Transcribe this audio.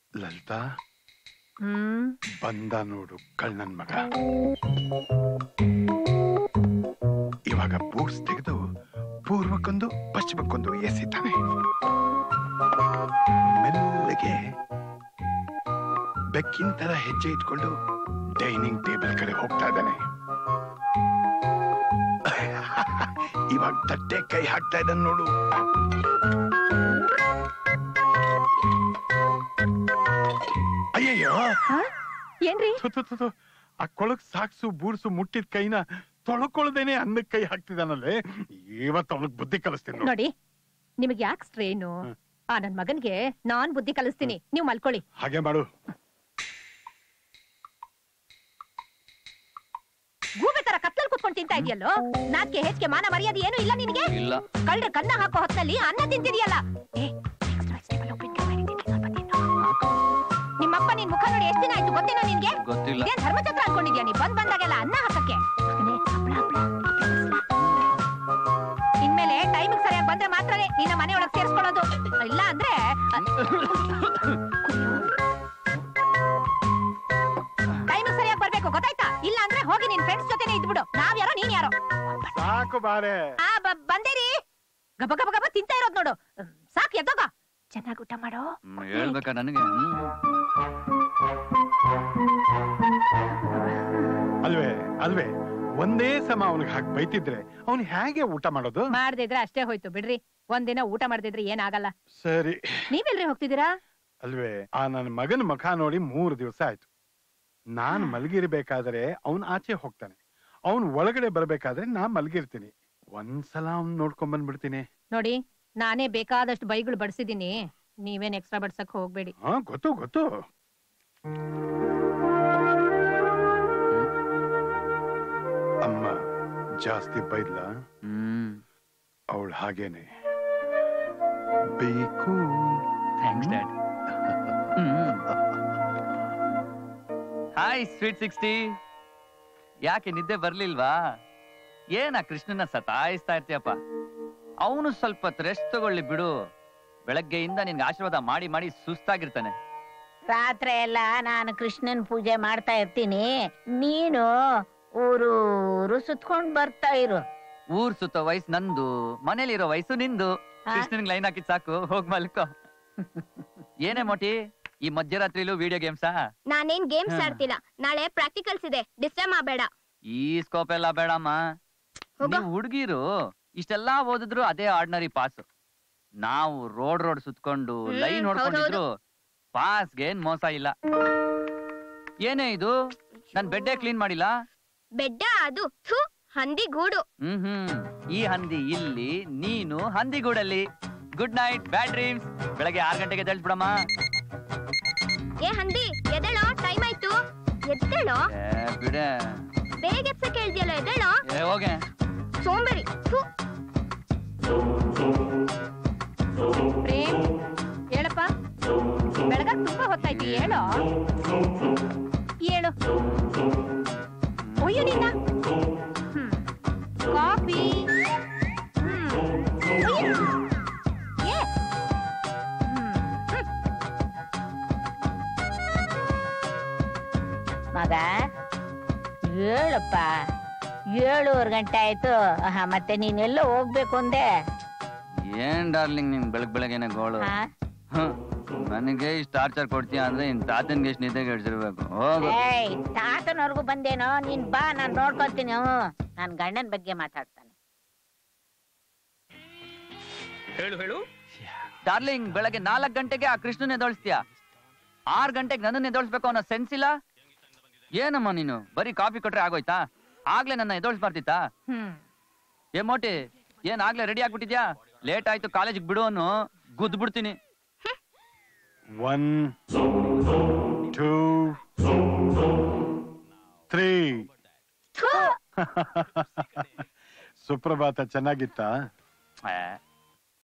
ಲಲಿತಾ ಹ್ಮ್ ಬಂದ ನೋಡು ಕಳ್ಳನ್ ಮಗ ಇವಾಗ ಬೂಟ್ಸ್ ತೆಗೆದು ಪೂರ್ವಕ್ಕೊಂದು ಪಶ್ಚಿಮಕ್ಕೊಂದು ಎಸಿತಾನೆ ಮೆಲ್ಲಗೆ ಬೆಕ್ಕಿನ ತರ ಹೆಜ್ಜೆ ಇಟ್ಕೊಂಡು ಡೈನಿಂಗ್ ಟೇಬಲ್ ಕಡೆ ಹೋಗ್ತಾ ಇದ್ದಾನೆ ಇವಾಗ ತಟ್ಟೆ ಕೈ ಹಾಕ್ತಾ ಇದ್ದಾನೆ ನೋಡು ಅಯ್ಯಯ್ಯೋ ಏನ್ರಿ ಥು, ಥು, ಥು, ಥು. ಆ ಕೊಳಕ್ ಸಾಕ್ಸು ಬೂಡ್ಸು ಮುಟ್ಟಿದ ಕೈನ ತೊಳ್ಕೊಳ್ದೇನೆ ಅನ್ನಕ್ ಕೈ ಹಾಕ್ತಿದಾನಲ್ಲೇ ಇವತ್ತು ಅವನಿಗೆ ಬುದ್ಧಿ ಕಲಿಸ್ತೀನಿ ನೋಡು. ನೋಡಿ ನಿಮಗೆ ಯಾಕೆ ಸ್ಟ್ರೇನು ಹ್ಮ್. ಆ ನನ್ ಮಗನ್ಗೆ ನಾನ್ ಬುದ್ಧಿ ಕಲಿಸ್ತೀನಿ ನೀವ್ ಮಲ್ಕೊಳ್ಳಿ ಹಾಗೆ ಮಾಡು ಗೂಬೆ ತರ ಕತ್ತಲ್ ಕುತ್ಕೊಂಡ್ ತಿಂತಾ ಇದೆಯಲ್ಲೋ ನಾಕೆ ಹೆಚ್ಚಿಗೆ ಮಾನ ಮರ್ಯಾದೆ ಏನು ಇಲ್ಲ ನಿನಗೆ ಇಲ್ಲ ಕಳ್ರ ಕನ್ನ ಹಾಕೋ ಹೊತ್ತಲ್ಲಿ ಅನ್ನ ತಿಂತಿದೀಯಲ್ಲ ಏ, next vegetable ಉಪ್ಪಿನ್ಕಾಯಿ ಮಾಡಿದ್ದೀನಿ, ಸ್ವಲ್ಪ ತಿನ್ನು. ನಿಮ್ಮಪ್ಪ ನಿನ್ ಮುಖ ನೋಡಿ ಎಷ್ಟ್ ದಿನ ಆಯ್ತು ಗೊತ್ತೇನೋ ನಿನ್ಗೆ ಗೊತ್ತಿಲ್ಲ ಇದೇನ್ ಧರ್ಮಛತ್ರ ಅನ್ಕೊಂಡಿದ್ಯಾ ನೀ ಬಂದ್ ಬಂದಾಗೆಲ್ಲ ಅನ್ನ ಹಾಕಕ್ಕೆ ಮಗನೇ, ಹಪ್ಳ, ಹಪ್ಳ, ಹಪ್ಳ ಬಿಸ್ಲ. ಇನ್ಮೇಲೆ ಟೈಮಿಗೆ ಸರಿಯಾಗಿ ಬಂದ್ರೆ ಮಾತ್ರನೇ ನಿನ್ನ ಮನೆ ಒಳಗ್ ಸೇರಿಸ್ಕೊಳ್ಳೋದು ಇಲ್ಲ ಅಂದ್ರೆ ಟೈಮಿಗೆ ಸರಿಯಾಗಿ ಬರ್ಬೇಕು ಗೊತ್ತಾಯ್ತಾ ಇಲ್ಲ ಅಂದ್ರೆ ಹೋಗಿ ನಿನ್ ಫ್ರೆಂಡ್ಸ್ ಜೊತೆನೆ ಇದ್ಬಿಡು ನಾವ್ ಯಾರೋ ನೀನ್ ಯಾರೋ ಸಾಕು ಬಾರೆ ಆ ಬ- ಬಂದೇರಿ ಗಬ ಗಬ ಗಬ ತಿಂತಾ ಇರೋದ್ ನೋಡು ಹ್ಮ್, ಸಾಕ್ ಎದ್ದೋಗ ಚೆನ್ನಾಗಿ ಊಟ ಮಾಡೋ ಹ್ಮ್, ಹೇಳ್ಬೇಕಾ ನನಗೆ ಹ್ಮ್. ಅಲ್ವೇ ಅಲ್ವೇ ಒಂದೇ ಸಮ ಅವನಿಗೆ ಹಾಕಿ ಬೈತಿದ್ರೆ ಅವನು ಹೇಗೆ ಊಟ ಮಾಡೋದು ಮಾಡ್ದಿದ್ರೆ ಅಷ್ಟೇ ಹೋಯ್ತು ಬಿಡ್ರಿ ಒಂದಿನ ಊಟ ಮಾಡ್ದಿದ್ರೆ ಏನಾಗಲ್ಲ ಸರಿ ನೀವೆಲ್ರಿ ಹೋಗ್ತಿದ್ದೀರಾ ಅಲ್ವೇ ಆ ನನ್ನ ಮಗನ ಮುಖ ನೋಡಿ ಮೂರು ದಿವಸ ಆಯ್ತು ನಾನ್ ಮಲಗಿರ್ಬೇಕಾದ್ರೆ ಅವನ್ ಆಚೆ ಹೋಗ್ತಾನೆ ಅವನ್ ಒಳಗಡೆ ಬರ್ಬೇಕಾದ್ರೆ ನಾ ಮಲಗಿರ್ತೀನಿ ಒಂದ್ಸಲ ಅವ್ನ್ ನೋಡ್ಕೊಂಡ್ ಬಂದ್ಬಿಡ್ತೀನಿ ನೋಡಿ ನಾನೇ ಬೇಕಾದಷ್ಟು ಬೈಗಳು ಬಡಿಸಿದೀನಿ ನೀವೇನ್ ಎಕ್ಸ್ಟ್ರಾ ಬಡ್ಸಕ್ ಹೋಗ್ಬೇಡಿ ಹಾ ಗೊತ್ತು ಗೊತ್ತು ಅಮ್ಮ ಜಾಸ್ತಿ ಬೈದ್ಲ ಹ್ಮ್ ಅವಳು ಹಾಗೇನೆ ಬೇಕು thanks dad hi sweet sixty ಯಾಕೆ ನಿದ್ದೆ ಬರ್ಲಿಲ್ವಾ ಏನ ಕೃಷ್ಣನ ಸತಾಯಿಸ್ತಾ ಇರ್ತೀಯಪ್ಪ ಅವನು ಸ್ವಲ್ಪ ರೆಸ್ಟ್ ತಗೊಳ್ಳಿ ಬಿಡು ಬೆಳಗ್ಗೆಯಿಂದ ನಿನ್ಗೆ ಆಶೀರ್ವಾದ ಮಾಡಿ ಮಾಡಿ ಸುಸ್ತಾಗಿರ್ತಾನೆ ರಾತ್ರಿ ಎಲ್ಲ ನಾನು ಕೃಷ್ಣನ್ ಪೂಜೆ ಮಾಡ್ತಾ ಇರ್ತೀನಿ ನೀನು ಊರೂರು ಸುತ್ಕೊಂಡ್ ಬರ್ತಾ ಇರು ಊರ್ ಸುತ್ತ ವಯಸ್ಸು ನಂದು ಮನೇಲಿರೋ ವಯಸ್ಸು ನಿಂದು ಹಾ? ಕೃಷ್ಣನ್ಗೆ ಲೈನ್ ಹಾಕಿದ್ ಸಾಕು ಹೋಗ್ ಮಲ್ಕೋ ಏನೇ ಮೋಟಿ ಈ ಮಧ್ಯರಾತ್ರಿಲೂ ವಿಡಿಯೋ ಗೇಮ್ಸಾ ನಾನೇನ್ ಗೇಮ್ಸ್ ಹಾ. ಆಡ್ತಿಲ್ಲ ನಾಳೆ ಪ್ರಾಕ್ಟಿಕಲ್ಸ್ ಇದೆ ಡಿಸ್ಟರ್ಬ್ ಮಾಡಬೇಡ ಈ ಸ್ಕೋಪ್ ಎಲ್ಲ ಬೇಡಮ್ಮ ಹೋಗ. ನೀವು ಹುಡುಗಿರು ಇಷ್ಟೆಲ್ಲಾ ಓದಿದ್ರು ಅದೇ ಆರ್ಡಿನರಿ ಪಾಸ್ ನಾವು ರೋಡ್ ರೋಡ್ ಸುತ್ಕೊಂಡು ಹ್ಮ್, ಲೈನ್ ನೋಡ್ಕೊಂಡಿದ್ರು ಪಾಸ್ಗೆ ಏನ್ ಮೋಸ ಇಲ್ಲ ಏನೇ ಇದು ನನ್ ಬೆಡ್ಡೇ ಕ್ಲೀನ್ ಮಾಡಿಲ್ಲ ಬೆಡ್ಡ ಅದು ಥು ಹಂದಿ ಗೂಡು ಹ್ಮ್ ಹ್ಮ್ ಈ ಹಂದಿ ಇಲ್ಲಿ ನೀನು ಹಂದಿಗೂಡಲ್ಲಿ ಗುಡ್ ನೈಟ್ ಬ್ಯಾಡ್ ಡ್ರೀಮ್ಸ್ ಬೆಳಗ್ಗೆ ಆರ್ ಗಂಟೆಗೆ ಬಿಡಮ್ಮ ಏ ಹಂದಿ ಎದ್ದೇಳೋ ಟೈಮ್ ಆಯ್ತು ಎದ್ದೇಳೋ ಏ ಬಿಡೆ ಬೇಗ ಎಪ್ಸ ಕೇಳ್ದಿಯಲ್ಲ ಎದ್ದೇಳೋ ಏ ಹೋಗೆ ಸೋಂಬೇರಿ ಥು ಪ್ರೇಮ್ ಹೇಳಪ್ಪ ಬೆಳಗಾಗ ತುಂಬಾ ಹೊತ್ತಾಯ್ತು ಹೇಳೋ ಹೇಳು ಒಯ್ಯು ನಿನ್ನ ಹ್ಮ್ ಕಾಫಿ ಹ್ಮ್ ಒಯ್ಯು. Yes. ಹ್ಮ್ ಹ್ಮ್. ಮಗ ಹೇಳಪ್ಪ ಏಳೂವರೆ ಗಂಟೆ ಆಯ್ತು ಆಹಾ, ಮತ್ತೆ ನೀನೆಲ್ಲೋ ಹೋಗ್ಬೇಕು ಅಂದೆ ಏನ್ ಡಾರ್ಲಿಂಗ್ ನಿನ್ ಬೆಳಗ್ ಬೆಳಗ್ಗೆನೆ ಗೋಳು ಹಾ? ಹ್ಮ್. ನನಗೆ ಇಷ್ಟ ಟಾರ್ಚರ್ ಕೊಡ್ತೀಯ ಅಂದ್ರೆ ಇನ್ ತಾತನ್ಗೆ ಎಷ್ಟು ನಿದ್ದೆಗೆ ಹಿಡ್ಸಿರ್ಬೇಕು ಹೋಗು ಏಯ್ ತಾತನವರೆಗೂ ಬಂದೇನೋ ನೀನ್ ಬಾ ನಾನ್ ನೋಡ್ಕೊತೀನಿ ಹ್ಞೂ ನಾನ್ ಗಂಡನ್ ಬಗ್ಗೆ ಮಾತಾಡ್ತಾನೆ ಹೇಳು ಹೇಳು ಡಾರ್ಲಿಂಗ್ ಬೆಳಗ್ಗೆ ನಾಲ್ಕ್ ಗಂಟೆಗೆ ಆ ಕೃಷ್ಣನ್ ಎದೊಳಿಸ್ತೀಯ ಆರ್ ಗಂಟೆಗೆ ನನ್ನನ್ನ ಎದೊಳಿಸ್ಬೇಕು ಅನ್ನೋ ಸೆನ್ಸ್ ಇಲ್ಲ ಏನಮ್ಮ ನೀನು ಬರೀ ಕಾಫಿ ಕೊಟ್ರೆ ಆಗೋಯ್ತಾ ಆಗ್ಲೇ ನನ್ನ ಎದೊಳಿಸ್ಬಾರ್ದಿತ್ತಾ ಹ್ಮ್ ಏ ಮೋಟಿ ಏನ್ ಆಗ್ಲೇ ರೆಡಿ ಆಗ್ಬಿಟ್ಟಿದ್ಯಾ ಲೇಟ್ ಆಯ್ತು ಕಾಲೇಜಿಗೆ ಬಿಡು ಅನ್ನು ಗುದ್ದು ಬಿಡ್ತೀನಿ ಒನ್ ಟೂ ತ್ರೀ ಸುಪ್ರಭಾತ ಚೆನ್ನಾಗಿತ್ತಾ ಏ,